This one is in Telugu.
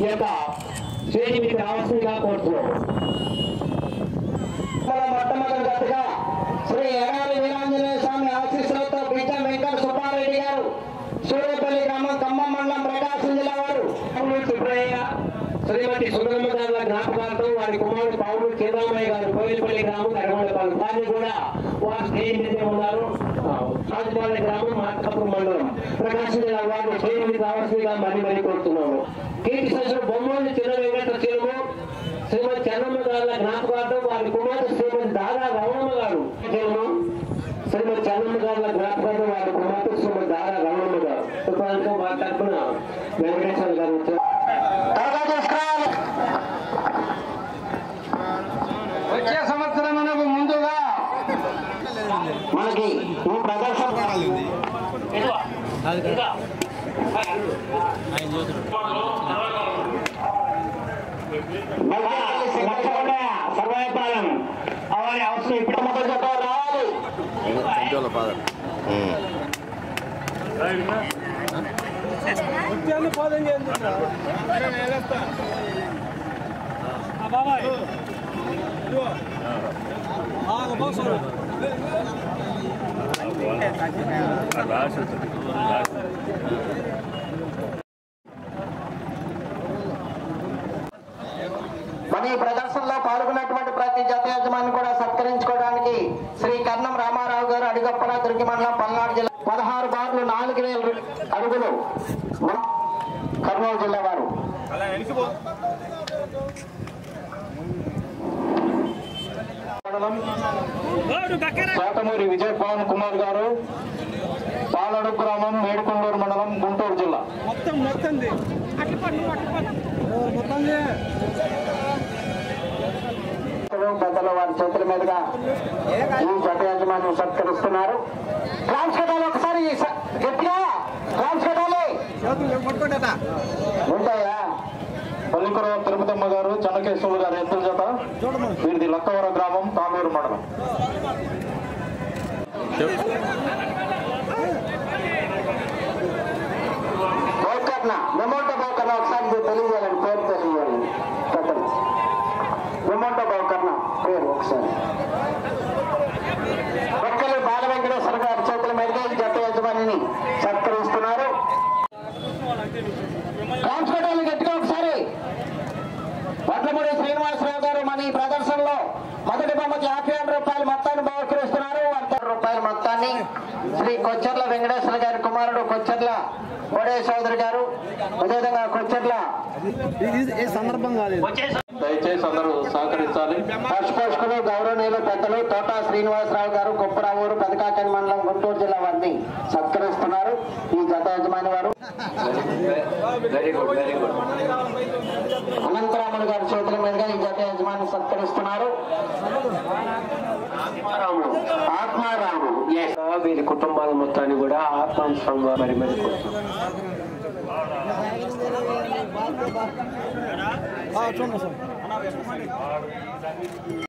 ఈ యొక్క స్టేజ్ మీకు రావాల్సిందిగా కోరుతున్నాం మన మొట్టమొదటి జతగా శ్రీ ఎడారి వీరాంజనేయ స్వామి ఆశీస్సులతో బీటం వెంకట సుబ్బారెడ్డి గారు సూర్యపల్లి గ్రామం ఖమ్మం మండలం ప్రకాశం జిల్లా వారు పావులు సుబ్రయ్య శ్రీమతి సుందరమ్మ గారి జ్ఞాపకాలతో వారి కుమారుడు పావులు కేదామయ్య గారు కోయిలపల్లి గ్రామం నరగొండపాలెం వారిని కూడా వారు స్టేజ్ మీద ఉన్నారు రాజపాలెం గ్రామం మార్కాపురం మండలం ప్రకాశం జిల్లా వారు స్టేజ్ మీద రావాల్సిందిగా మళ్ళీ మళ్ళీ కోరుతున్నాము కీర్తి సంవత్సరం బొమ్మలు చిన్న వెంకట చీరము శ్రీమతి చెన్నమ్మ గారి జ్ఞాపకాలతో వారి కుమార్తె శ్రీమతి దాదా రమణమ్మ గారు చీరము శ్రీమతి చెన్నమ్మ గారి జ్ఞాపకాలతో వారి కుమార్తె శ్రీమతి దాదా రమణమ్మ గారు తుఫాన్తో వారి తరఫున వెంకటేశ్వర గారు వచ్చారు త్వరగా తీసుకురావాలి వచ్చే సంవత్సరం మనకు ముందుగా మనకి ఈ ప్రదర్శన సర్వాయపాలెం అవన్నీ అవసరం ఇప్పుడు మొదటి జత రావాలి సంచోళ్ళ ఫాదర్ మన ఈ ప్రదర్శనలో పాల్గొన్నటువంటి ప్రతి జత యజమాని కూడా సత్కరించుకోవడానికి శ్రీ కర్ణం రామారావు గారు అడిగప్పల దుర్గి మండలం పల్నాడు జిల్లా పదహారు బార్లు నాలుగు వేల అడుగులు మన కర్నూలు జిల్లా వారు మండలం శాతమూరి విజయ్ పవన్ కుమార్ గారు పాలడు గ్రామం మేడుకొండూరు మండలం గుంటూరు జిల్లా పెద్దలు వారి చేతుల మీదుగా ఈ జత యజమాని సత్కరిస్తున్నారు క్లాన్స్ కట్టాలి ఒకసారి స- గట్టిగా క్లాన్స్ కట్టాలి ఉంటాయా పల్లికుర తిరుపతమ్మ గారు చెన్నకేశ్వరులు గారు ఎత్తుల జత వీరిది లక్కవర గ్రామం తామూరు మండలం బోకర్ణ మెమోటో బోకర్ణ ఒకసారి ఇది తెలియజేయాలండి పేరు తెలియజేయాలండి పెద్దలు మెమోటో బోకర్ణ పేరు ఒకసారి ఒక్కరు బాల వెంకటేశ్వర గారి చేతుల మీదుగా ఈ జత యజమానిని సత్కరిస్తున్నారు రాంచకోటాలు గట్టిగా ఒకసారి వడ్లమూడి శ్రీనివాసరావు గారు మన ఈ ప్రదర్శనలో మొదటి బొమ్మకి యాభై ఏడు రూపాయల మొత్తాన్ని బహుకరిస్తున్నారు వంద రూపాయల మొత్తాన్ని శ్రీ కొచ్చర్ల వెంకటేశ్వర గారి కుమారుడు కొచ్చర్ల కోడే చౌదరి గారు అదేవిధంగా కొచ్చర్ల ఏ సందర్భం కాదు దయచేసి అందరూ సహకరించాలి పశుపోషకులు గౌరవనీయులు పెద్దలు తోట శ్రీనివాసరావు గారు కుప్పరావూరు పెదకాకని మండలం గుంటూరు జిల్లా వారిని సత్కరిస్తున్నారు ఈ జత యజమాని వారు very good very good Anantaramulu గారి చేతుల మీదుగా ఈ జత యజమాని సత్కరిస్తున్నారు ఆత్మారాము ఆత్మారాము Yes. వీరి కుటుంబాల మొత్తాన్ని కూడా ఆత్మాంశంగా మరి మరి కోరుతున్నాం చూడండి సార్